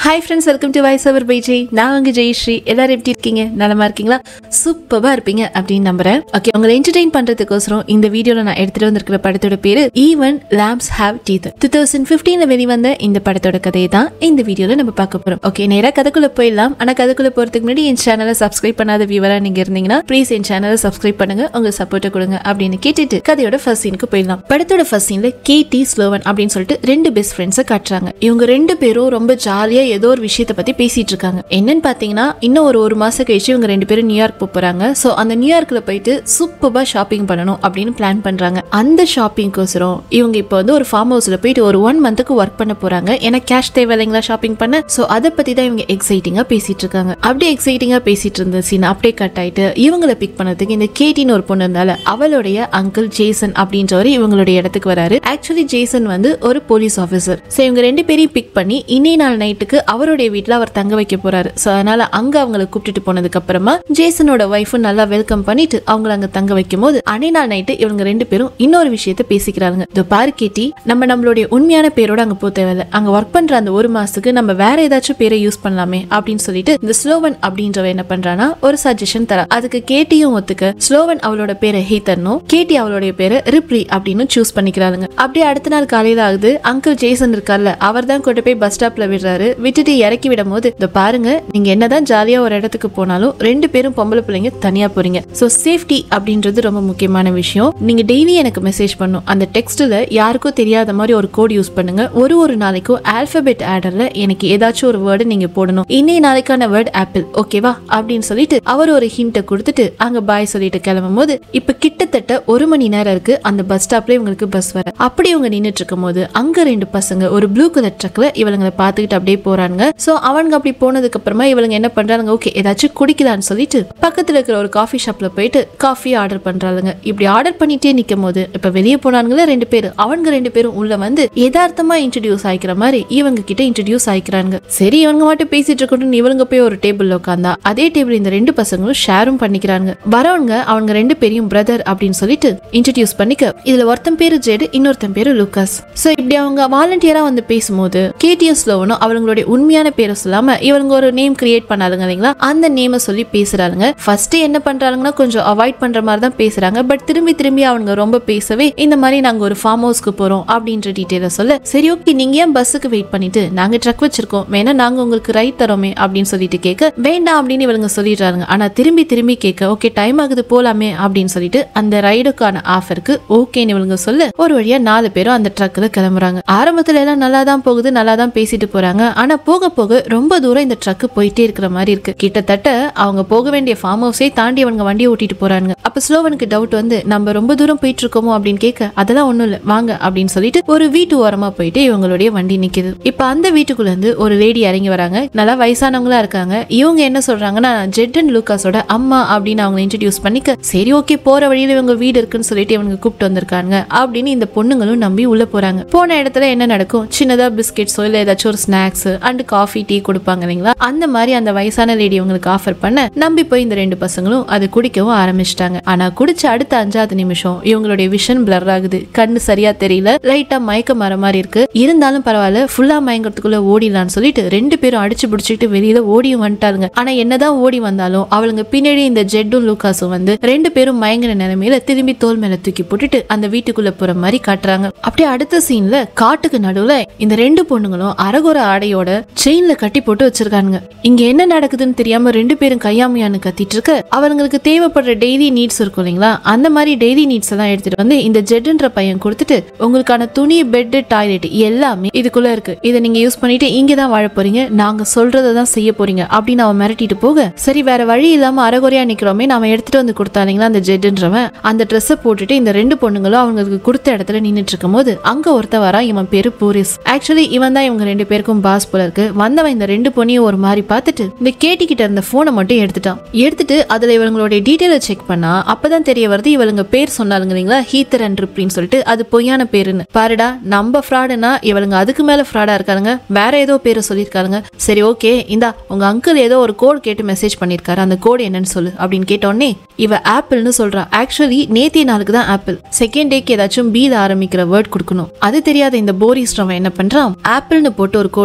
hi friends welcome to voice over by Jai நான் உங்க ஜெயஸ்ரீ எல்லாரும் எப்படி இருக்கீங்க நலமா இருக்கீங்களா சூப்பரா இருப்பீங்க அப்படின்னு நம்புறேன் ஓகே உங்களை என்டர்டைன் பண்றதுக்கோசரம் இந்த வீடியோல நான் எடுத்துட்டு வந்திருக்கிற படத்தோட பேரு even lambs have teeth two thousand பிப்டீன்ல வெளிவந்த இந்த படத்தோட கதையை தான் இந்த வீடியோல நம்ம பார்க்க போறோம் ஓகே நேரா கதைக்குள்ள போயிடலாம் ஆனா கதைக்குள்ள போறதுக்கு முன்னாடி என் சேனலை சப்ஸ்கிரைப் பண்ணாத வியூவரா நீங்க இருந்தீங்கன்னா ப்ளீஸ் என் சேனலை சப்ஸ்கிரைப் பண்ணுங்க உங்க சப்போர்ட்டை கொடுங்க அப்படின்னு கேட்டுட்டு கதையோட ஃபர்ஸ்ட் சீனுக்கு போயிடலாம் படத்தோட ஃபர்ஸ்ட் சீன்ல கே டி ஸ்லோவன் அப்படின்னு சொல்லிட்டு ரெண்டு பெஸ்ட் ஃப்ரெண்ட்ஸை காட்டுறாங்க இவங்க ரெண்டு பேரும் ரொம்ப ஜாலியா ஏதோ ஒரு விஷயத்த பத்தி பேசிட்டு இருக்காங்க என்னன்னு பாத்தீங்கன்னா இன்னும் ஒரு ஒரு மாசம் கழிச்சு இவங்க ரெண்டு பேரும் நியூயார்க் போக போறாங்க சோ அந்த நியூயார்க்ல போயிட்டு சூப்பரா ஷாப்பிங் பண்ணணும் அப்படின்னு பிளான் பண்றாங்க அந்த ஷாப்பிங்க்கோசரம் இவங்க இப்போ வந்து ஒரு ஃபார்ம் ஹவுஸ்ல போயிட்டு ஒரு ஒன் மந்த்துக்கு ஒர்க் பண்ண போறாங்க ஏன்னா கேஷ் தேவை இல்லைங்களா ஷாப்பிங் பண்ண சோ அதை பத்தி தான் இவங்க எக்ஸைட்டிங்கா பேசிட்டு இருக்காங்க அப்படியே எக்ஸைட்டிங்கா பேசிட்டு இருந்த சீன் அப்படியே கட் ஆயிட்டு இவங்களை பிக் பண்ணதுக்கு இந்த கேட்டின்னு ஒரு பொண்ணு இருந்தால அவளுடைய அங்கிள் ஜேசன் அப்படின்றவர் இவங்களுடைய இடத்துக்கு வராரு ஆக்சுவலி ஜேசன் வந்து ஒரு போலீஸ் ஆஃபீஸர் ஸோ இவங்க ரெண்டு பேரையும் பிக் பண்ணி இன்னே நாள் நைட்டுக்கு அவருடைய வீட்டில் அவர் தங்க வைக்க போறாரு ஸோ அதனால அங்க அவங்களை கூப்பிட்டுட்டு போனதுக்கு அப்புறமா ஜேசனோட ஒய்ஃபும் நல்லா வெல்கம் பண்ணிட்டு அவங்கள அங்க தங்க வைக்கும் போது அன்னை நாள் நைட்டு இவங்க ரெண்டு பேரும் இன்னொரு விஷயத்த பேசிக்கிறாங்க இந்த பாரு கேட்டி நம்ம நம்மளுடைய உண்மையான பேரோட அங்க போக தேவையில்ல அங்க ஒர்க் பண்ற அந்த ஒரு மாசத்துக்கு நம்ம வேற ஏதாச்சும் பேரை யூஸ் பண்ணலாமே அப்படின்னு சொல்லிட்டு இந்த ஸ்லோவன் அப்படின்றவ என்ன பண்றானா ஒரு சஜஷன் தரா அதுக்கு கேட்டியும் ஒத்துக்க ஸ்லோவன் அவளோட பேரை ஹீத்தர்னும் கேட்டி அவளுடைய பேரை ரிப்ரி அப்படின்னு சூஸ் பண்ணிக்கிறாளுங்க அப்படியே அடுத்த நாள் காலையில ஆகுது அங்கிள் ஜேசன் இருக்கார்ல அவர் தான் கொண்டு போய் பஸ் ஸ்டாப்ல விடுறாரு விட்டுட்டு இறக்கி விடும் போது இந்த பாருங்க நீங்க என்னதான் ஜாலியா ஒரு இடத்துக்கு போனாலும் ரெண்டு பேரும் பொம்பளை பிள்ளைங்க தனியா போறீங்க சோ சேஃப்டி அப்படின்றது ரொம்ப முக்கியமான விஷயம் நீங்க டெய்லி எனக்கு மெசேஜ் பண்ணும் அந்த டெக்ஸ்ட்ல யாருக்கும் தெரியாத மாதிரி ஒரு கோட் யூஸ் பண்ணுங்க ஒரு ஒரு நாளைக்கும் ஆல்பபெட் ஆர்டர்ல எனக்கு ஏதாச்சும் ஒரு வேர்டு நீங்க போடணும் இன்னைய நாளைக்கான வேர்ட் ஆப்பிள் ஓகேவா அப்படின்னு சொல்லிட்டு அவர் ஒரு ஹிண்ட்டை கொடுத்துட்டு அங்க பாய் சொல்லிட்டு கிளம்பும் போது இப்ப கிட்டத்தட்ட ஒரு மணி நேரம் இருக்கு அந்த பஸ் ஸ்டாப்ல இவங்களுக்கு பஸ் வர அப்படி இவங்க நின்னுட்டு இருக்கும் போது அங்க ரெண்டு பசங்க ஒரு ப்ளூ கலர் ட்ரக்ல இவங்களை பார்த்துக்கிட்டு அப்படியே போறாங்க சோ அவங்க அப்படி போனதுக்கு அப்புறமா இவங்க என்ன பண்றாங்க ஓகே ஏதாச்சும் குடிக்கலாம்னு சொல்லிட்டு பக்கத்துல இருக்கிற ஒரு காஃபி ஷாப்ல போயிட்டு காஃபி ஆர்டர் பண்றாங்க இப்படி ஆர்டர் பண்ணிட்டே நிக்கும் போது இப்ப வெளியே போனாங்களே ரெண்டு பேர் அவங்க ரெண்டு பேரும் உள்ள வந்து யதார்த்தமா இன்ட்ரடியூஸ் ஆயிக்கிற மாதிரி இவங்க கிட்ட இன்ட்ரடியூஸ் ஆயிக்கிறாங்க சரி இவங்க மட்டும் பேசிட்டு இருக்கட்டும் இவங்க போய் ஒரு டேபிள்ல உட்காந்தா அதே டேபிள் இந்த ரெண்டு பசங்களும் ஷேரும் பண்ணிக்கிறாங்க வரவங்க அவங்க ரெண்டு பேரையும் பிரதர் அப்படின்னு சொல்லிட்டு இன்ட்ரடியூஸ் பண்ணிக்க இதுல ஒருத்தன் பேரு ஜேடு இன்னொருத்தன் பேரு லூகாஸ் சோ இப்படி அவங்க வாலண்டியரா வந்து பேசும்போது கேடிஎஸ் ஸ்லோவனும் அவங்களுடைய உண்மையான பேரை சொல்லாம இவங்க ஒரு நேம் கிரியேட் பண்ணாதுங்க இல்லைங்களா அந்த நேமை சொல்லி பேசுறாங்க ஃபர்ஸ்ட் என்ன பண்றாங்கன்னா கொஞ்சம் அவாய்ட் பண்ற மாதிரி தான் பேசுறாங்க பட் திரும்பி திரும்பி அவங்க ரொம்ப பேசவே இந்த மாதிரி நாங்க ஒரு ஃபார்ம் ஹவுஸ்க்கு போறோம் அப்படின்ற டீட்டெயில சொல்ல சரி ஓகே நீங்க ஏன் பஸ்ஸுக்கு வெயிட் பண்ணிட்டு நாங்க ட்ரக் வச்சிருக்கோம் வேணா நாங்க உங்களுக்கு ரைட் தரோமே அப்படின்னு சொல்லிட்டு கேட்க வேண்டாம் அப்படின்னு இவங்க சொல்லிடுறாங்க ஆனா திரும்பி திரும்பி கேட்க ஓகே டைம் ஆகுது போலாமே அப்படின்னு சொல்லிட்டு அந்த ரைடுக்கான ஆஃபருக்கு ஓகேன்னு இவங்க சொல்ல ஒரு வழியா நாலு பேரும் அந்த ட்ரக்ல கிளம்புறாங்க ஆரம்பத்துல எல்லாம் நல்லா தான் போகுது நல்லா தான் பேசிட்டு போறாங்க ஆனா போக போக ரொம்ப தூரம் இந்த ட்ரக் போயிட்டே இருக்கிற மாதிரி இருக்கு கிட்டத்தட்ட அவங்க போக வேண்டிய ஃபார்ம் ஹவுஸே தாண்டி அவங்க வண்டியை ஓட்டிட்டு போறாங்க அப்ப ஸ்லோவனுக்கு டவுட் வந்து நம்ம ரொம்ப தூரம் போயிட்டு இருக்கோமோ அப்படின்னு கேட்க அதெல்லாம் ஒண்ணும் இல்ல வாங்க அப்படின்னு சொல்லிட்டு ஒரு வீட்டு ஓரமா போயிட்டு இவங்களுடைய வண்டி நிக்குது இப்ப அந்த வீட்டுக்குள்ள இருந்து ஒரு லேடி இறங்கி வராங்க நல்லா வயசானவங்களா இருக்காங்க இவங்க என்ன சொல்றாங்கன்னா ஜெட் அண்ட் லூகாஸோட அம்மா அப்படின்னு அவங்க இன்ட்ரடியூஸ் பண்ணிக்க சரி ஓகே போற வழியில இவங்க வீடு இருக்குன்னு சொல்லிட்டு இவங்க கூப்பிட்டு வந்திருக்காங்க அப்படின்னு இந்த பொண்ணுங்களும் நம்பி உள்ள போறாங்க போன இடத்துல என்ன நடக்கும் சின்னதா பிஸ்கெட்ஸோ இல்ல ஏதாச்சும் ஒரு ஸ்நாக்ஸ் அண்ட் காஃபி டீ கொடுப்பாங்க இல்லைங்களா அந்த மாதிரி அந்த வயசான லேடி உங்களுக்கு ஆஃபர் பண்ண நம்பி போய் இந்த ரெண்டு பசங்களும் அது குடிக்கவும் ஆரம்பிச்சிட்டாங்க ஆனா குடிச்ச அடுத்த அஞ்சாவது நிமிஷம் இவங்களுடைய விஷன் பிளர் ஆகுது கண்ணு சரியா தெரியல லைட்டா மயக்கம் வர மாதிரி இருக்கு இருந்தாலும் பரவாயில்ல ஃபுல்லா மயங்கறதுக்குள்ள ஓடிடலாம்னு சொல்லிட்டு ரெண்டு பேரும் அடிச்சு பிடிச்சிட்டு வெளியில ஓடியும் வந்துட்டாருங்க ஆனா என்னதான் ஓடி வந்தாலும் அவளுங்க பின்னாடி இந்த ஜெட்டும் லூகாஸும் வந்து ரெண்டு பேரும் மயங்கின நிலைமையில திரும்பி தோல் மேல தூக்கி போட்டுட்டு அந்த வீட்டுக்குள்ள போற மாதிரி காட்டுறாங்க அப்படியே அடுத்த சீன்ல காட்டுக்கு நடுவுல இந்த ரெண்டு பொண்ணுங்களும் அரகுர ஆடையோட செயின்ல கட்டி போட்டு வச்சிருக்காங்க இங்க என்ன நடக்குதுன்னு தெரியாம ரெண்டு பேரும் கையாமையான்னு கத்திட்டு இருக்க அவங்களுக்கு தேவைப்படுற டெய்லி நீட்ஸ் இருக்கும் இல்லைங்களா அந்த மாதிரி டெய்லி நீட்ஸ் எல்லாம் எடுத்துட்டு வந்து இந்த ஜெட்ன்ற பையன் கொடுத்துட்டு உங்களுக்கான துணி பெட் டாய்லெட் எல்லாமே இதுக்குள்ள இருக்கு இதை நீங்க யூஸ் பண்ணிட்டு இங்க தான் வாழ போறீங்க நாங்க சொல்றதை தான் செய்ய போறீங்க அப்படின்னு அவன் மிரட்டிட்டு போக சரி வேற வழி இல்லாம அரைகுறையா நிக்கிறோமே நாம எடுத்துட்டு வந்து கொடுத்தாங்களா அந்த ஜெட்ன்றவன் அந்த ட்ரெஸ்ஸை போட்டுட்டு இந்த ரெண்டு பொண்ணுங்களும் அவங்களுக்கு கொடுத்த இடத்துல நின்னுட்டு இருக்கும் போது அங்க ஒருத்த வரா இவன் பேரு பூரிஸ் ஆக்சுவலி இவன் தான் இவங்க ரெண்டு பேருக்கும் பாஸ் போல இருக்கு வந்தவன் இந்த ரெண்டு பொண்ணையும் ஒரு மாதிரி பார்த்துட்டு இந்த கேட்டி கிட்ட இருந்த போனை மட்டும் எடுத்துட்டான் எடுத்துட்டு அதுல இவங்களுடைய டீட்டெயிலை செக் பண்ணா அப்பதான் தெரிய வருது இவளுங்க பேர் சொன்னாலுங்க இல்லைங்களா ஹீத்தர் அண்ட் ரிப்ளின்னு சொல்லிட்டு அது பொய்யான பேருன்னு பாருடா நம்ம ஃப்ராடுனா இவளுங்க அதுக்கு மேல ஃப்ராடா இருக்காருங்க வேற ஏதோ பேரை சொல்லியிருக்காருங்க சரி ஓகே இந்தா உங்க அங்கிள் ஏதோ ஒரு கோட் கேட்டு மெசேஜ் பண்ணிருக்காரு அந்த கோடு என்னன்னு சொல்லு அப்படின்னு கேட்டோடனே இவ ஆப்பிள்னு சொல்றா ஆக்சுவலி நேத்திய நாளுக்கு தான் ஆப்பிள் செகண்ட் டேக்கு ஏதாச்சும் பீல ஆரம்பிக்கிற வேர்ட் கொடுக்கணும் அது தெரியாத இந்த போரிஸ்ரவன் என்ன பண்றான் ஆப்பிள்னு போட்டு ஒரு கோடிங்ல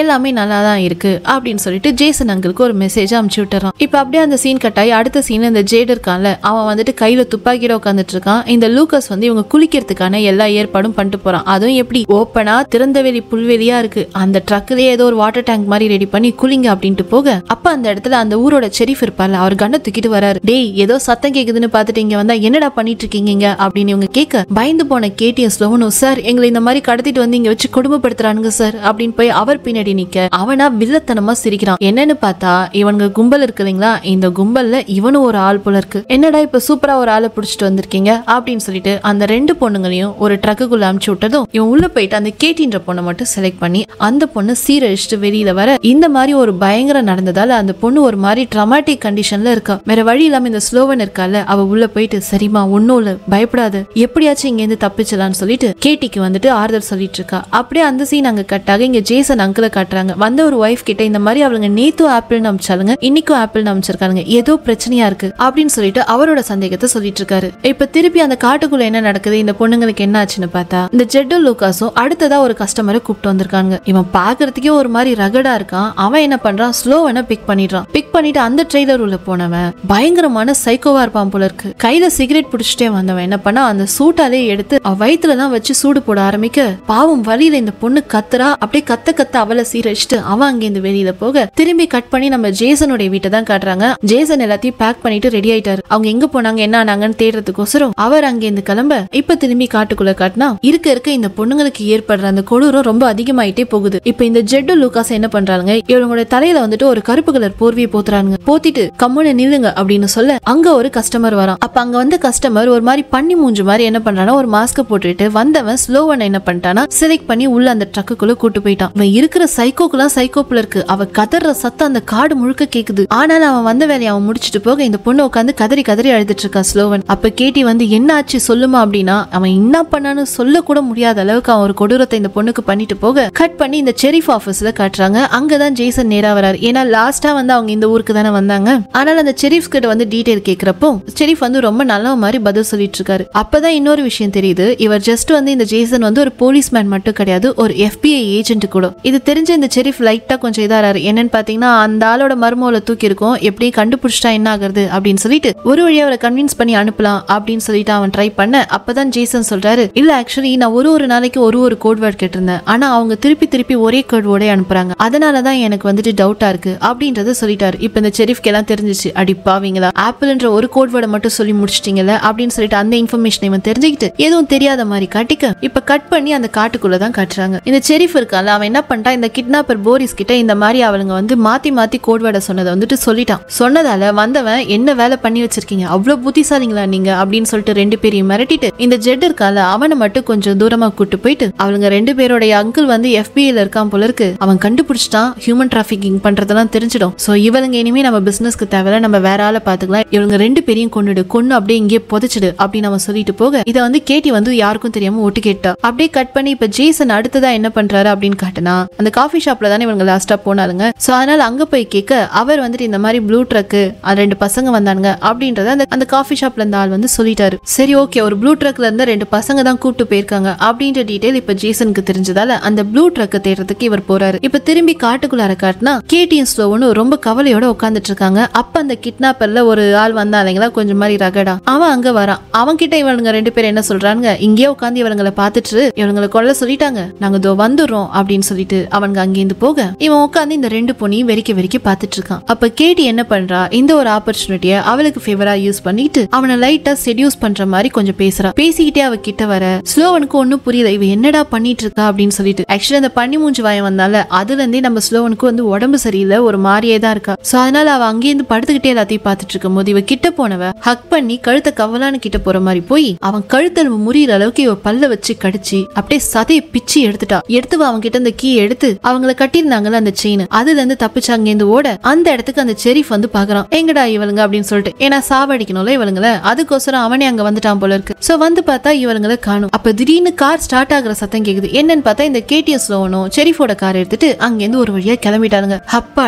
எல்லாமே நல்லா தான் இருக்கு அப்படின்னு சொல்லிட்டு ஜேசன் அங்கிளுக்கு ஒரு மெசேஜ் அனுப்பிச்சு விட்டுறான் இப்போ அப்படியே அந்த சீன் கட் ஆகி அடுத்த சீன் இந்த ஜேட் இருக்கான்ல அவன் வந்துட்டு கையில துப்பாக்கியோட உட்காந்துட்டு இருக்கான் இந்த லூக்கஸ் வந்து இவங்க குளிக்கிறதுக்கான எல்லா ஏற்பாடும் பண்ணிட்டு போறான் அதுவும் எப்படி ஓப்பனா திறந்தவெளி புல்வெளியா இருக்கு அந்த ட்ரக்லயே ஏதோ ஒரு வாட்டர் டேங்க் மாதிரி ரெடி பண்ணி குளிங்க அப்படின்ட்டு போக அப்ப அந்த இடத்துல அந்த ஊரோட செரிஃப் இருப்பார்ல அவர் கண்ணை தூக்கிட்டு வராரு டேய் ஏதோ சத்தம் கேக்குதுன்னு பார்த்துட்டு இங்க வந்தா என்னடா பண்ணிட்டு இருக்கீங்க இங்க அப்படின்னு இவங்க கேட்க பயந்து போன கேட்டிஎம் ஸ்லோவனும் சார் எங்களை இந்த மாதிரி கடத்திட்டு வந்து இங்க வச்சு கொடுமைப்படுத்துறானுங்க சார் அப்படின்னு போய் அவர் பின்னாடி நிக்க அவனா வில்லத்தனமா சிரிக்கிறான் என்னன்னு பார்த்தா இவனுங்க கும்பல் இருக்கு இல்லைங்களா இந்த கும்பல்ல இவனும் ஒரு ஆள் போல இருக்கு என்னடா இப்ப சூப்பரா ஒரு ஆளை புடிச்சிட்டு வந்திருக்கீங்க அப்படின்னு சொல்லிட்டு அந்த ரெண்டு பொண்ணுங்களையும் ஒரு ட்ரக்குக்குள்ள அமுச்சு விட்டதும் இவன் உள்ள போயிட்டு அந்த கேட்டின்ற பொண்ணை மட்டும் செலக்ட் பண்ணி அந்த பொண்ணு சீரழிச்சிட்டு வெளியில வர இந்த மாதிரி ஒரு பயங்கரம் நடந்ததால அந்த பொண்ணு ஒரு மாதிரி ட்ரமாட்டிக் கண்டிஷன்ல இருக்கா வேற வழி இல்லாம இந்த ஸ்லோவன் இருக்கால அவ உள்ள போயிட்டு சரிம்மா ஒன்னும் இல்ல பயப்படாத எப்படியாச்சும் இங்க இருந்து தப்பிச்சலாம்னு சொல்லிட்டு கேட்டிக்கு வந்துட்டு ஆறுதல் சொல்லிட்டு இருக்கா அப்படியே அந்த சீன் அங்க கட்டாக இங்க ஜேசன் அங்கிளை காட்டுறாங்க வந்த ஒரு ஒய்ஃப் கிட்ட இந்த மாதிரி அவளுங்க நேத்தும் ஆப்பிள்னு அமிச்சாலுங்க இன்னைக்கும் ஆப்பிள்னு அமிச்சிருக்காங்க ஏதோ பிரச்சனையா இருக்கு அப்படின்னு சொல்லிட்டு அவரோட சந்தேகத்தை சொல்லிட்டு இருக்காரு இப்ப திருப்பி அந்த காட்டுக்குள்ள என்ன நடக்குது இந்த பொண்ணுங்களுக்கு என்ன ஆச்சுன்னு பார்த்தா இந்த ஜெட்டோ லூகாஸும் அடுத்ததா ஒரு கஸ்டமரை கூப்பிட்டு வந்திருக்காங்க இவன் பாக்குறதுக்கே ஒரு மாதிரி ரகடா இருக்கான் அவன் என்ன பண்றான் ஸ்லோவனை பிக் பண்ணிடுறான் பிக் பண்ணிட்டு அந்த ட்ரெய்லர் உள்ள போனவன் பயங்கரமான சைக்கோவா இருப்பான் போல இருக்கு கையில சிகரெட் பிடிச்சிட்டே வந்தவன் என்ன பண்ணா அந்த சூட்டாலே எடுத்து அவ வயித்துல தான் வச்சு சூடு போட ஆரம்பிக்க பாவம் வழியில இந்த பொண்ணு கத்துறா அப்படியே கத்த கத்த அவளை சீரழிச்சிட்டு அவன் அங்கேருந்து வெளியில போக திரும்பி கட் பண்ணி நம்ம ஜேசனுடைய வீட்டை தான் காட்டுறாங்க ஜேசன் எல்லாத்தையும் பேக் பண்ணிட்டு ரெடி ஆயிட்டாரு அவங்க எங்க போனாங்க என்ன ஆனாங்கன்னு தேடுறதுக்கோசரம் அவர் அங்கேருந்து கிளம்ப இப்ப திரும்பி காட்டுக்குள்ள காட்டினா இருக்க இருக்க இந்த பொண்ணுங்களுக்கு ஏற்படுற அந்த கொடூரம் ரொம்ப அதிகமாயிட்டே போகுது இப்ப இந்த ஜெட்டு லூகாஸ் என்ன பண்றாங்க இவங்களோட தலையில வந்துட்டு ஒரு கருப்பு கலர் போர்வையை போத்துறாங்க போத்திட்டு கம்முன்னு நில்லுங்க அப்படின்னு சொல்ல அங்க ஒரு கஸ்டமர் வரான் அப்ப அங்க வந்த கஸ்டமர் ஒரு மாதிரி பண்ணி மூஞ்சு மாதிரி என்ன பண்றானா ஒரு மாஸ்க போட்டுட்டு வந்தவன் ஸ்லோவன் என்ன பண்ணிட்டானா செலக்ட் பண்ணி உள்ள அந்த ட்ரக்குக்குள்ள கூட்டு போயிட்டான் இவன் இருக்கிற சைக்கோக்குலாம் சைக்கோப்புல இருக்கு அவ கதற சத்தம் அந்த காடு முழுக்க கேக்குது ஆனாலும் அவன் வந்த வேலையை அவன் முடிச்சிட்டு போக இந்த பொண்ணு உட்காந்து கதறி கதறி அழுதுட்டு இருக்கா ஸ்லோவன் அப்ப கேட்டி வந்து என்ன ஆச்சு சொல்லுமா அப்படின்னா அவன் என்ன பண்ணான்னு சொல்ல கூட முடியாத அளவுக்கு அவன் ஒரு கொடூரத்தை இந்த பொண்ணுக்கு பண்ணிட்டு போக கட் பண்ணி இந்த செரிஃப் ஆபீஸ்ல காட்டுறாங்க அங்கதான் ஜேசன் நேரா வராரு ஏன்னா லாஸ்டா வந்து அவங்க இந்த ஊருக்கு தானே வந்தாங்க ஆனால் அந்த செரிஃப் கிட்ட வந்து டீடைல் கேக்குறப்போ செரிஃப் வந்து ரொம்ப நல்ல மாதிரி பதில் சொல்லிட்டு இருக்காரு அப்பதான் இன்னொரு விஷயம் தெரியுது இவர் ஜஸ்ட் வந்து இந்த ஜேசன் வந்து ஒரு போலீஸ்மேன் மட்டும் கிடையாது ஒரு எஃபிஐ ஏஜென்ட் கூட இது தெரிஞ்ச இந்த செரிஃப் லைட்டா கொஞ்சம் இதாராரு என்னன்னு பாத்தீங்கன்னா அந்த ஆளோட மர்மோல தூக்கி இருக்கும் எப்படி கண்டுபிடிச்சிட்டா என்ன ஆகுறது அப்படின்னு சொல்லிட்டு ஒரு வழியா அவரை கன்வின்ஸ் பண்ணி அனுப்பலாம் அப்படின்னு சொல்லிட்டு அவன் ட்ரை பண்ண அப்பதான் ஜேசன் சொல்றாரு இல்ல ஆக்சுவலி நான் ஒரு ஒரு நாளைக்கு ஒரு ஒரு கோட் வேர்ட் கேட்டிருந்தேன் ஆனா அவங்க திருப்பி திருப்பி ஒரே கோட் வேர்டே அனுப்புறாங்க அதனாலதான் எனக்கு வந்துட்டு டவுட்டா இருக்கு அப்படின்றத சொல்லிட்டாரு இப்ப இந்த செரிஃப்க்கு எல்லாம் தெரிஞ்சிச்சு அடி பாவீங்களா ஆப்பிள்ன்ற ஒரு கோட் வேர்டை மட்டும் சொல்லி முடிச்சிட்டீங்கல்ல அப்படின்னு சொல்லிட்டு அந்த இன்ஃபர்மேஷன் இவன் தெரிஞ்சுக்கிட்டு எதுவும் தெரியாத மாதிரி காட்டிக்க இப்ப கட் பண்ணி அந்த காட்டுக்குள்ள தான் காட்டுறாங்க இந்த செரிஃப் இருக்கான்ல அவன் என்ன பண்ணிட்டான் இந்த கிட்னாப்பர் போரிஸ் கிட்ட இந்த மாதிரி அவளுங்க வந்து மாத்தி மாத்தி கோட் வேர்டை சொன்னதை வந்துட்டு சொல்லிட்டான் சொன்னதால வந்தவன் என்ன வேலை பண்ணி வச்சிருக்கீங்க அவ்வளவு புத்திசாலிங்களா நீங்க அப்படின்னு சொல்லிட்டு ரெண்டு பேரையும் மிரட்டிட்டு இந்த ஜெட் இருக்கான்ல அவனை மட்டும் கொஞ்சம் தூரமா கூட்டு போயிட்டு அவளுங்க ரெண்டு பேரோடைய அங்கிள் வந்து எஃபிஐல இருக்கான் போல இருக்கு அவன் கண்டுபிடிச்சிட்டான் ஹியூமன் டிராஃபிக்கிங் பண்றதெல்லாம் தெரிஞ்சிடும் சோ இவளுங்க இனிமே நம்ம பிசினஸ்க்கு தேவையில்ல நம்ம வேற ஆளை பாத்துக்கலாம் இவங்க ரெண்டு பேரையும் கொண்டுடு கொன்னு அப்படியே இங்கே புதைச்சிடு அப்படின்னு அவன் சொல்லிட்டு போக இதை வந்து கேட்டி வந்து யாருக்கும் தெரியாம ஒட்டு கேட்டா அப்படியே கட் பண்ணி இப்ப ஜேசன் அடுத்ததா என்ன பண்றாரு அப்படின்னு காட்டினா அந்த காஃபி ஷாப்ல தானே இவங்க லாஸ்டா போனாருங்க சோ அதனால அங்க போய் கேட்க அவர் வந்துட்டு இந்த மாதிரி ப்ளூ ட்ரக்கு ரெண்டு பசங்க வந்தானுங்க அப்படின்றத அந்த அந்த காஃபி ஷாப்ல இருந்த ஆள் வந்து சொல்லிட்டாரு சரி ஓகே ஒரு ப்ளூ ட்ரக்ல இருந்த ரெண்டு பசங்க தான் கூப்பிட்டு போயிருக்காங்க அப்படின்ற டீடைல் இப்ப ஜேசனுக்கு தெரிஞ்சதால அந்த ப்ளூ ட்ரக்கை தேடுறதுக்கு இவர் போறாரு இப்ப திரும்பி காட்டுக்குள்ளார காட்டினா கேடிஎம் ஸ்லோவனு ரொம்ப கவலையோட உட்காந்துட்டு இருக்காங்க அப்ப அந்த கிட்னாப்பர்ல ஒரு ஆள் வந்தாங்களா கொஞ்சம் மாதிரி ரகடா அவன் அங்க வரான் அவன் கிட்ட இவனுங்க ரெண்டு பேரும் என்ன சொல்றாங்க இங்கேயே உட்காந்து இவங்களை பார்த்துட்டு இவங்களை கொல்ல சொல்லிட்டாங்க நாங்க இதோ வந்துடுறோம் அப்படின்னு சொல்லிட்டு அவங்க அங்கேருந்து போக இவன் உட்காந்து இந்த ரெண்டு பொண்ணையும் வெறிக்க வெறிக்க பார்த்துட்டு இருக்கான் அப்ப கேட்டி என்ன பண்றா இந்த ஒரு ஆப்பர்ச்சுனிட்டியை அவளுக்கு ஃபேவரா யூஸ் பண்ணிட்டு அவனை லைட்டா செடியூஸ் பண்ற மாதிரி கொஞ்சம் பேசுறா பேசிக்கிட்டே அவ கிட்ட வர ஸ்லோவனுக்கு ஒன்னும் புரியல இவ என்னடா பண்ணிட்டு இருக்கா அப்படின்னு சொல்லிட்டு ஆக்சுவலி அந்த பனி மூஞ்சி வாயம் வந்தால அதுல இருந்தே நம்ம ஸ்லோவனுக்கு வந்து உடம்பு சரியில்லை ஒரு மாதிரியே தான் இருக்கா சோ அதனால அவ அங்கேருந்து படுத்துக்கிட்டே எல்லாத்தையும் பார்த்துட்டு இருக்கும் போது இவ கிட்ட போனவ ஹக் பண்ணி கழுத்தை கவலான்னு கிட்ட போற மாதிரி போய் அவன் கழுத்தெலும்பு முறியிற அளவுக்கு இவ பல்ல வச்சு கடிச்சு அப்படியே சதையை பிச்சு எடுத்துட்டா எடுத்து அவன் கிட்ட அந்த கீ எடுத்து அவங்கள கட்டியிருந்தாங்கல்ல அந்த செயின் அதுல இருந்து தப்பிச்சு அங்கேருந்து ஓட அந்த இடத்துக்கு அந்த செரிஃப் வந்து பாக்குறான் எங்கடா இவளுங்க அப்படின்னு சொல்லிட்டு ஏன்னா சாவடிக்கணும்ல இவளுங்கள அதுக்கோசரம் அவனே அங்க வந்துட்டான் போல இருக்கு சோ வந்து பார்த்தா இவளுங்கள காணும் அப்ப திடீர்னு கார் ஸ்டார்ட் ஆகுற சத்தம் கேக்குது என்னன்னு பார்த்தா இந்த கேடிஎஸ் லோனும் செரிஃபோட கார் எடுத்துட்டு அங்கேருந்து ஒரு வழியா கிளம்பிட்டானுங்க அப்பாடா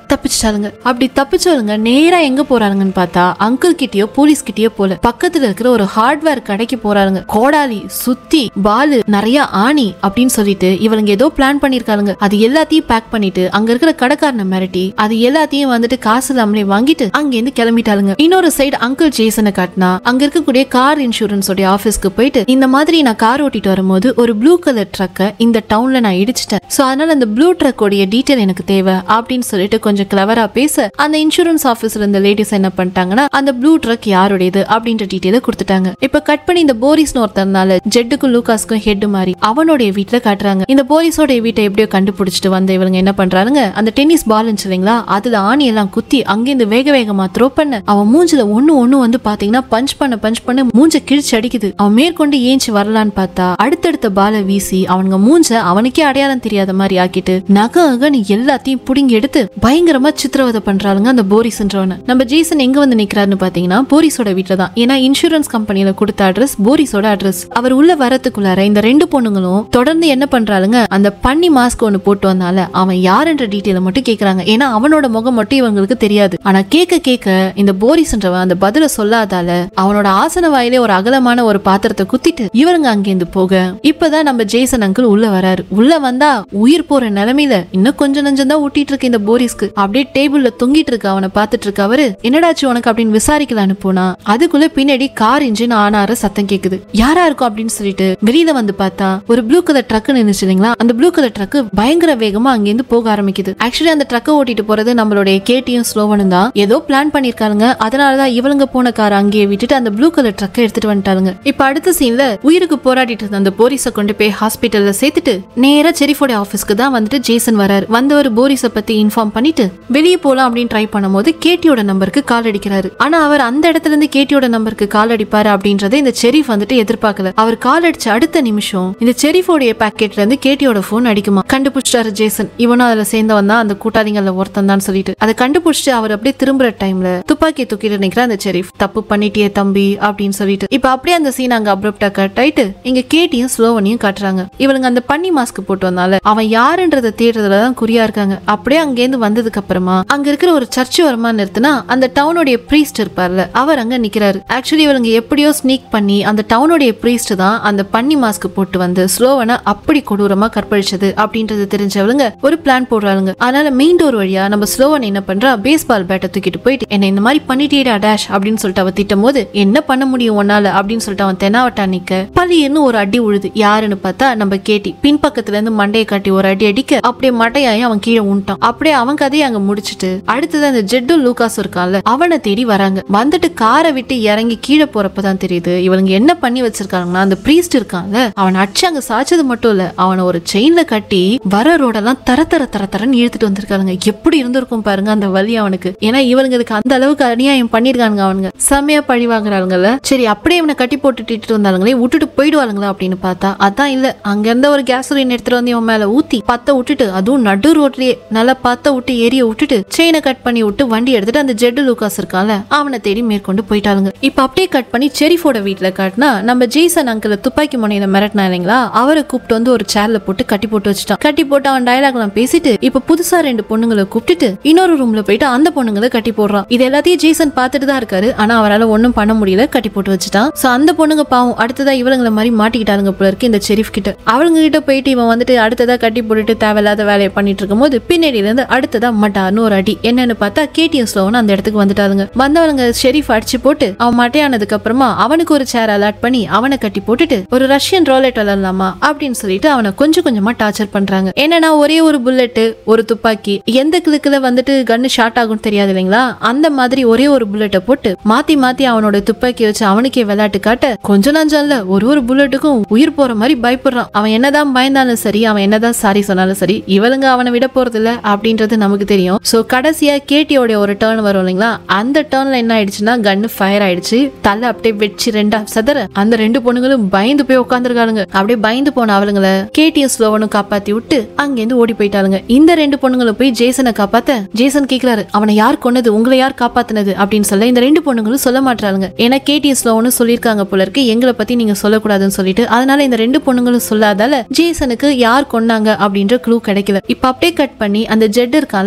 தப்பிச்சிட்டாளுங்க அப்படி தப்பிச்சவளுங்க நேரா எங்க போறாளுங்கன்னு பார்த்தா அங்கிள் கிட்டயோ போலீஸ் கிட்டயோ போல பக்கத்துல இருக்கிற ஒரு ஹார்ட்வேர் கடைக்கு போறாளுங்க கோடாலி சுத்தி பாலு நிறைய ஆணி அப்படின்னு சொல்லிட்டு இவளுங்க ஏதோ பிளான் பண்ணிருக்காளுங்க அது எல்லாத்தையும் பேக் பண்ணிட்டு அங்க இருக்கிற கடைக்காரனை மிரட்டி அது எல்லாத்தையும் வந்துட்டு காசு இல்லாமலே வாங்கிட்டு அங்கிருந்து கிளம்பிட்டாளுங்க இன்னொரு சைடு அங்கிள் ஜேசனை காட்டினா அங்க இருக்கக்கூடிய கார் இன்சூரன்ஸ் உடைய ஆபீஸ்க்கு போயிட்டு இந்த மாதிரி நான் கார் ஓட்டிட்டு வரும்போது ஒரு ப்ளூ கலர் ட்ரக்கை இந்த டவுன்ல நான் இடிச்சிட்டேன் சோ அதனால அந்த ப்ளூ ட்ரக்கோடைய டீட்டெயில் எனக்கு தேவை அப்படின்னு சொல்லிட்டு கொஞ்சம் கிளவரா பேச அந்த இன்சூரன்ஸ் ஆபீஸ்ல இருந்த லேடிஸ் என்ன பண்ணிட்டாங்கன்னா அந்த ப்ளூ ட்ரக் யாருடையது அப்படின்ற டீட்டெயில கொடுத்துட்டாங்க இப்ப கட் பண்ணி இந்த போரிஸ்னு ஒருத்தனால ஜெட்டுக்கும் லூகாஸ்க்கும் ஹெட் மாதிரி அவனுடைய வீட்டுல காட்டுறாங்க இந்த போரிஸோட வீட்டை எப்படியோ கண்டுபிடிச்சிட்டு வந்த இவங்க என்ன பண்றாங்க அந்த டென்னிஸ் பால் இருந்துச்சு இல்லைங்களா அதுல ஆணி எல்லாம் குத்தி அங்கிருந்து வேக வேகமா த்ரோ பண்ண அவன் மூஞ்சில ஒண்ணு ஒண்ணு வந்து பாத்தீங்கன்னா பஞ்ச் பண்ண பஞ்ச் பண்ண மூஞ்ச கிழிச்சு அடிக்குது அவன் மேற்கொண்டு ஏஞ்சி வரலான்னு பார்த்தா அடுத்தடுத்த பாலை வீசி அவனுங்க மூஞ்ச அவனுக்கே அடையாளம் தெரியாத மாதிரி ஆக்கிட்டு நகை அகன்னு எல்லாத்தையும் புடுங்கி எடுத்து பயங்கரமா சித்திரவதை பண்றாளுங்க அந்த போரிஸ்ன்றவன நம்ம ஜேசன் எங்க வந்து நிக்கிறாருன்னு பாத்தீங்கன்னா போரிஸோட வீட்டுல தான் ஏன்னா இன்சூரன்ஸ் கம்பெனில கொடுத்த அட்ரஸ் போரிஸோட அட்ரஸ் அவர் உள்ள வரத்துக்குள்ளார இந்த ரெண்டு பொண்ணுங்களும் தொடர்ந்து என்ன பண்றாளுங்க அந்த பன்னி மாஸ்க் ஒன்னு போட்டு வந்தால அவன் யாருன்ற டீட்டெயில மட்டும் கேக்குறாங்க ஏன்னா அவனோட முகம் மட்டும் இவங்களுக்கு தெரியாது ஆனா கேட்க கேட்க இந்த போரிஸ்ன்றவன் அந்த பதில சொல்லாதால அவனோட ஆசன வாயிலே ஒரு அகலமான ஒரு பாத்திரத்தை குத்திட்டு இவருங்க அங்கேருந்து போக இப்பதான் நம்ம ஜேசன் அங்கிள் உள்ள வராரு உள்ள வந்தா உயிர் போற நிலைமையில இன்னும் கொஞ்சம் நஞ்சம் தான் ஊட்டிட்டு இருக்கு இந்த போரிஸ்க்கு அப்படியே டேபிள்ல தொங்கிட்டு இருக்கு அவனை பார்த்துட்டு இருக்கு அவரு என்னடாச்சு உனக்கு அப்படின்னு விசாரிக்கலான்னு போனா அதுக்குள்ள பின்னாடி கார் இன்ஜின் ஆனார சத்தம் கேக்குது யாரா இருக்கும் அப்படின்னு சொல்லிட்டு வெளியில வந்து பார்த்தா ஒரு ப்ளூ கலர் ட்ரக் நின்னுச்சு இல்லைங்களா அந்த ப்ளூ கலர் ட்ரக் பயங்கர வேகமா அங்கேருந்து போக ஆரம்பிக்குது ஆக்சுவலி அந்த ட்ரக்கை ஓட்டிட்டு போறது நம்மளுடைய கேட்டியும் ஸ்லோவனும் தான் ஏதோ பிளான் பண்ணிருக்காங்க அதனாலதான் இவளுங்க போன கார் அங்கேயே விட்டுட்டு அந்த ப்ளூ கலர் ட்ரக்கை எடுத்துட்டு வந்துட்டாங்க இப்ப அடுத்த சீன்ல உயிருக்கு போராடிட்டு இருந்த அந்த போரிஸ கொண்டு போய் ஹாஸ்பிட்டல்ல சேர்த்துட்டு நேரா செரிஃபோட ஆபீஸ்க்கு தான் வந்துட்டு ஜேசன் வராரு வந்தவர் போரிஸ பத்தி இன்ஃபார்ம் பண்ணிட்டு வெளியே போலாம் அப்படின்னு ட்ரை பண்ணும்போது கேட்டியோட நம்பருக்கு கால் அடிக்கிறாரு ஆனா அவர் அந்த இடத்துல இருந்து கேட்டியோட நம்பருக்கு கால் அடிப்பாரு அப்படின்றத இந்த செரிஃப் வந்துட்டு எதிர்பார்க்கல அவர் கால் அடிச்ச அடுத்த நிமிஷம் இந்த செரிஃபோடைய பாக்கெட்ல இருந்து கேட்டியோட போன் அடிக்குமா கண்டுபிடிச்சிட்டாரு ஜேசன் இவனும் அதுல சேர்ந்தவன் தான் அந்த கூட்டாளிங்கள்ல ஒருத்தன் தான் சொல்லிட்டு அதை கண்டுபிடிச்சிட்டு அவர் அப்படியே திரும்புற டைம்ல துப்பாக்கி தூக்கிட்டு நிக்கிற அந்த செரிஃப் தப்பு பண்ணிட்டியே தம்பி அப்படின்னு சொல்லிட்டு இப்ப அப்படியே அந்த சீன் அங்க அப்ரப்டா கட் ஆயிட்டு இங்க கேட்டியும் ஸ்லோவனையும் காட்டுறாங்க இவனுங்க அந்த பன்னி மாஸ்க் போட்டு வந்தால அவன் யாருன்றத தேடுறதுல தான் குறியா இருக்காங்க அப்படியே அங்கேருந்து வந்ததுக்கு அப்புறமா அங்க இருக்கிற ஒரு சர்ச் வரமா நிறுத்தினா அந்த டவுனுடைய பிரீஸ்ட் இருப்பார்ல அவர் அங்க நிக்கிறாரு ஆக்சுவலி இவங்க எப்படியோ ஸ்னீக் பண்ணி அந்த டவுனுடைய பிரீஸ்ட் தான் அந்த பன்னி மாஸ்க் போட்டு வந்து ஸ்லோவனை அப்படி கொடூரமா கற்பழிச்சது அப்படின்றது தெரிஞ்சவளுங்க ஒரு பிளான் போடுறாளுங்க அதனால மெயின் டோர் வழியா நம்ம ஸ்லோவன் என்ன பண்றா பேஸ்பால் பேட்டை தூக்கிட்டு போயிட்டு என்ன இந்த மாதிரி பண்ணிட்டேடா டேஷ் அப்படின்னு சொல்லிட்டு அவ திட்டும் போது என்ன பண்ண முடியும் உன்னால அப்படின்னு சொல்லிட்டு அவன் தெனாவட்டா நிக்க பள்ளின்னு ஒரு அடி உழுது யாருன்னு பார்த்தா நம்ம கேட்டி பின்பக்கத்துல இருந்து மண்டையை காட்டி ஒரு அடி அடிக்க அப்படியே மட்டையாயி அவன் கீழே உண்டான் அப்படியே அவன் கதையை அங்க முடிச்சிட்டு அடுத்தது அந்த ஜெட்டு லூகாஸ் இருக்கான்ல அவனை தேடி வராங்க வந்துட்டு காரை விட்டு இறங்கி கீழே போறப்பதான் தெரியுது இவனுங்க என்ன பண்ணி வச்சிருக்காங்கன்னா அந்த பிரீஸ்ட் இருக்கான்ல அவன் அடிச்சு அங்க சாய்ச்சது மட்டும் இல்ல அவனை ஒரு செயின்ல கட்டி வர ரோடெல்லாம் தர தர தர தரன்னு இழுத்துட்டு வந்திருக்காங்க எப்படி இருந்திருக்கும் பாருங்க அந்த வலி அவனுக்கு ஏன்னா இவனுங்க இதுக்கு அந்த அளவுக்கு அநியாயம் பண்ணிருக்கானுங்க அவனுங்க செம்மையா பழி வாங்குறாங்கல்ல சரி அப்படியே இவனை கட்டி போட்டுட்டு வந்தாலுங்களே விட்டுட்டு போயிடுவாளுங்களா அப்படின்னு பார்த்தா அதான் இல்ல அங்க இருந்த ஒரு கேசோலின் எடுத்துட்டு வந்து இவன் மேல ஊத்தி பத்த விட்டுட்டு அதுவும் நடு ரோட்லயே நல்லா பத்த விட்டு எரிய விட்டுட்டு செயினை கட் பண்ணி விட்டு வண்டி எடுத்துட்டு அந்த ஜெட்டு லூகாஸ் இருக்கான்ல அவனை தேடி மேற்கொண்டு போயிட்டாளுங்க இப்ப அப்படியே கட் பண்ணி செரிஃபோட வீட்டுல காட்டினா நம்ம ஜெய்சன் அங்கிள் துப்பாக்கி முனையில மிரட்டினா இல்லைங்களா அவரை கூப்பிட்டு வந்து ஒரு சேர்ல போட்டு கட்டி போட்டு வச்சுட்டான் கட்டி போட்டு அவன் டயலாக் எல்லாம் பேசிட்டு இப்ப புதுசா ரெண்டு பொண்ணுங்களை கூப்பிட்டுட்டு இன்னொரு ரூம்ல போயிட்டு அந்த பொண்ணுங்களை கட்டி போடுறான் இது எல்லாத்தையும் ஜேசன் பார்த்துட்டு தான் இருக்காரு ஆனா அவரால் ஒன்றும் பண்ண முடியல கட்டி போட்டு வச்சுட்டான் சோ அந்த பொண்ணுங்க பாவம் அடுத்ததா இவளுங்கள மாதிரி மாட்டிக்கிட்டாருங்க போல இருக்கு இந்த செரிஃப் கிட்ட அவளுங்க கிட்ட போயிட்டு இவன் வந்துட்டு அடுத்ததா கட்டி போட்டுட்டு தேவையில்லாத வேலையை பண்ணிட்டு இருக்கும்போது பின்னாடியில இருந்து அடுத்ததா மட்டார்னு ஒரு அடி என்னன்னு பார்த்தா கேடிஎம் ஸ்லோன்னு அந்த இடத்துக்கு வந்துட்டாருங்க வந்தவனுங்க ஷெரீஃப் அடிச்சு போட்டு அவன் மட்டையானதுக்கு அப்புறமா அவனுக்கு ஒரு சேர் அலாட் பண்ணி அவனை கட்டி போட்டுட்டு ஒரு ரஷ்யன் ரோலெட் விளாடலாமா அப்படின்னு சொல்லிட்டு அவனை கொஞ்சம் கொஞ்சமா டார்ச்சர் பண்றாங்க என்னன்னா ஒரே ஒரு புல்லட் ஒரு துப்பாக்கி எந்த கிழக்குல வந்துட்டு கன்னு ஷார்ட் ஆகும் தெரியாது இல்லைங்களா அந்த மாதிரி ஒரே ஒரு புல்லட்டை போட்டு மாத்தி மாத்தி அவனோட துப்பாக்கி வச்சு அவனுக்கே விளையாட்டு காட்ட கொஞ்ச நஞ்சம் இல்ல ஒரு ஒரு புல்லட்டுக்கும் உயிர் போற மாதிரி பயப்படுறான் அவன் என்னதான் பயந்தாலும் சரி அவன் என்னதான் சாரி சொன்னாலும் சரி இவளுங்க அவனை விட போறது இல்ல அப்படின்றது நமக்கு தெரியும் சோ கடைசியா கேட்டியோட ஒரு டேர்ன் வரும் இல்லைங்களா அந்த டேர்ன்ல என்ன ஆயிடுச்சுன்னா கன்னு ஃபயர் ஆயிடுச்சு தலை அப்படியே வெச்சு ரெண்டா சதற அந்த ரெண்டு பொண்ணுங்களும் பயந்து போய் உட்காந்துருக்காளுங்க அப்படியே பயந்து போன அவளுங்கள கேட்டியும் ஸ்லோவனும் காப்பாத்தி விட்டு அங்கேருந்து ஓடி போயிட்டாளுங்க இந்த ரெண்டு பொண்ணுங்களும் போய் ஜேசனை காப்பாத்த ஜேசன் கேக்குறாரு அவனை யார் கொன்னது உங்களை யார் காப்பாத்துனது அப்படின்னு சொல்ல இந்த ரெண்டு பொண்ணுங்களும் சொல்ல மாட்டாளுங்க ஏன்னா கேடிஎஸ் ஸ்லோவனும் சொல்லியிருக்காங்க போல இருக்கு எங்களை பத்தி நீங்க சொல்லக்கூடாதுன்னு சொல்லிட்டு அதனால இந்த ரெண்டு பொண்ணுங்களும் சொல்லாதால ஜேசனுக்கு யார் கொன்னாங்க அப்படின்ற க்ளூ கிடைக்கல இப்ப அப்படியே கட் பண்ணி அந்த ஜெட் இருக்கான்ல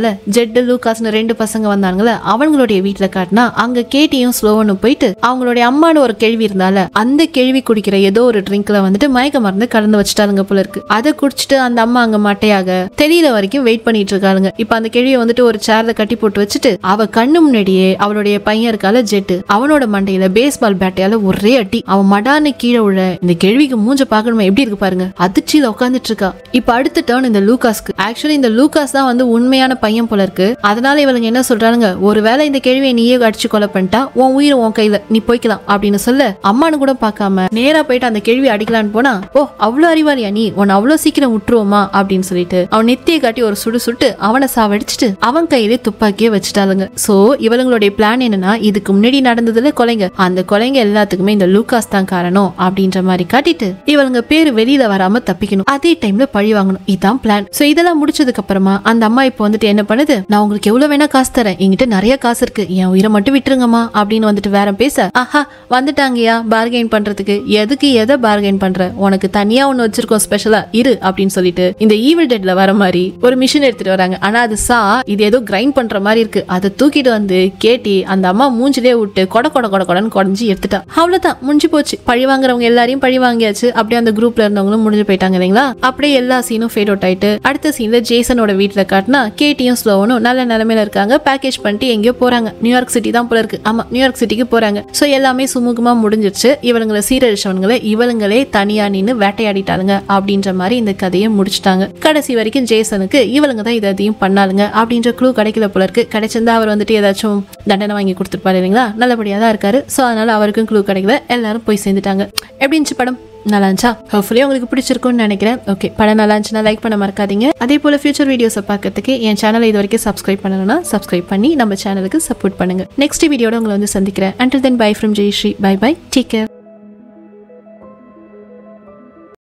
சொன்னாங்கல்ல ஜெட்டு லூகாஸ்னு ரெண்டு பசங்க வந்தாங்கல்ல அவங்களுடைய வீட்டுல காட்டினா அங்க கேட்டியும் ஸ்லோவனும் போயிட்டு அவங்களுடைய அம்மானு ஒரு கேள்வி இருந்தால அந்த கேள்வி குடிக்கிற ஏதோ ஒரு ட்ரிங்க்ல வந்துட்டு மயக்க மருந்து கலந்து வச்சுட்டாளுங்க போல இருக்கு அதை குடிச்சிட்டு அந்த அம்மா அங்க மட்டையாக தெரியல வரைக்கும் வெயிட் பண்ணிட்டு இருக்காளுங்க இப்ப அந்த கேள்வியை வந்துட்டு ஒரு சேர்ல கட்டி போட்டு வச்சுட்டு அவ கண்ணு முன்னாடியே அவளுடைய பையன் இருக்கால ஜெட்டு அவனோட மண்டையில பேஸ்பால் பேட்டையால ஒரே அடி அவன் மடான்னு கீழே விழ இந்த கேள்விக்கு மூஞ்ச பாக்கணுமா எப்படி இருக்கு பாருங்க அதிர்ச்சியில உட்காந்துட்டு இருக்கா இப்ப அடுத்த டேர்ன் இந்த லூகாஸ்க்கு ஆக்சுவலி இந்த லூகாஸ் தான் வந்து உண்மையான பையன் போல இருக்கு அதனால இவளுங்க என்ன சொல்றாங்க ஒருவேளை இந்த கேள்வியை நீயே அடிச்சு கொலை பண்ணிட்டா உன் உயிரை உன் கையில நீ போய்க்கலாம் அப்படின்னு சொல்ல அம்மானு கூட பார்க்காம நேரா போயிட்டு அந்த கேள்வி அடிக்கலான்னு போனா ஓ அவ்வளவு அறிவாளியா நீ உன்னை அவ்வளவு சீக்கிரம் விட்டுருவோமா அப்படின்னு சொல்லிட்டு அவன் நெத்தியை காட்டி ஒரு சுடு சுட்டு அவனை சாவடிச்சிட்டு அவன் கையிலே துப்பாக்கியே வச்சுட்டாளுங்க சோ இவளுங்களுடைய பிளான் என்னன்னா இதுக்கு முன்னாடி நடந்ததுல கொலைங்க அந்த கொலைங்க எல்லாத்துக்குமே இந்த லூகாஸ் தான் காரணம் அப்படின்ற மாதிரி காட்டிட்டு இவளுங்க பேரு வெளியில வராம தப்பிக்கணும் அதே டைம்ல பழி வாங்கணும் இதான் பிளான் சோ இதெல்லாம் முடிச்சதுக்கு அப்புறமா அந்த அம்மா இப்போ வந்துட்டு என்ன பண்ணுது நான் உங்களுக்கு எவ்வளவு வேணா காசு தரேன் என்கிட்ட நிறைய காசு இருக்கு என் உயிரை மட்டும் விட்டுருங்கம்மா அப்படின்னு வந்துட்டு வேற பேச ஆஹா வந்துட்டாங்கயா பார்கெயின் பண்றதுக்கு எதுக்கு எதை பார்கெயின் பண்ற உனக்கு தனியா ஒண்ணு வச்சிருக்கோம் ஸ்பெஷலா இரு அப்படின்னு சொல்லிட்டு இந்த ஈவில் டெட்ல வர மாதிரி ஒரு மிஷின் எடுத்துட்டு வராங்க ஆனா அது சா இது ஏதோ கிரைண்ட் பண்ற மாதிரி இருக்கு அதை தூக்கிட்டு வந்து கேட்டி அந்த அம்மா மூஞ்சிலே விட்டு கொட கொட கொட கொடன்னு குடஞ்சி எடுத்துட்டா அவ்வளவுதான் முடிஞ்சு போச்சு பழி வாங்குறவங்க எல்லாரையும் பழி வாங்கியாச்சு அப்படியே அந்த குரூப்ல இருந்தவங்களும் முடிஞ்சு போயிட்டாங்க இல்லைங்களா அப்படியே எல்லா சீனும் ஃபேட் அவுட் ஆயிட்டு அடுத்த சீன்ல ஜேசனோட வீட்டுல காட்டினா கேட்டியும் ஸ்லோவனும் நல்ல நிலைமையில இருக்காங்க பேக்கேஜ் பண்ணிட்டு எங்கேயோ போறாங்க நியூயார்க் சிட்டி தான் போல இருக்கு ஆமா நியூயார்க் சிட்டிக்கு போறாங்க சோ எல்லாமே சுமூகமா முடிஞ்சிருச்சு இவளுங்களை சீரழிச்சவங்களை இவளுங்களே தனியா நின்னு வேட்டையாடிட்டாளுங்க அப்படின்ற மாதிரி இந்த கதையை முடிச்சிட்டாங்க கடைசி வரைக்கும் ஜேசனுக்கு இவளுங்க தான் இதை அதையும் பண்ணாளுங்க அப்படின்ற க்ளூ கிடைக்கல போல இருக்கு கிடைச்சிருந்தா அவர் வந்துட்டு ஏதாச்சும் தண்டனை வாங்கி கொடுத்துருப்பாரு இல்லைங்களா நல்லபடியா தான் இருக்காரு சோ அதனால அவருக்கும் க்ளூ கிடைக்கல எல்லாரும் போய் சேர்ந்துட்டாங்க எப்படி இருந்துச்சு படம் நல்லா இருந்துச்சா ஹோப்ஃபுல்லி உங்களுக்கு பிடிச்சிருக்கும்னு நினைக்கிறேன் ஓகே படம் நல்லா இருந்துச்சுன்னா லைக் பண்ண மறக்காதீங்க அதே போல ஃபியூச்சர் வீடியோஸை பார்க்கறதுக்கு என் சேனலை இது வரைக்கும் சப்ஸ்கிரைப் பண்ணணும்னா சப்ஸ்கிரைப் பண்ணி நம்ம சேனலுக்கு சப்போர்ட் பண்ணுங்க நெக்ஸ்ட் வீடியோட உங்களை வந்து சந்திக்கிறேன் until then bye from Jayashree bye bye take care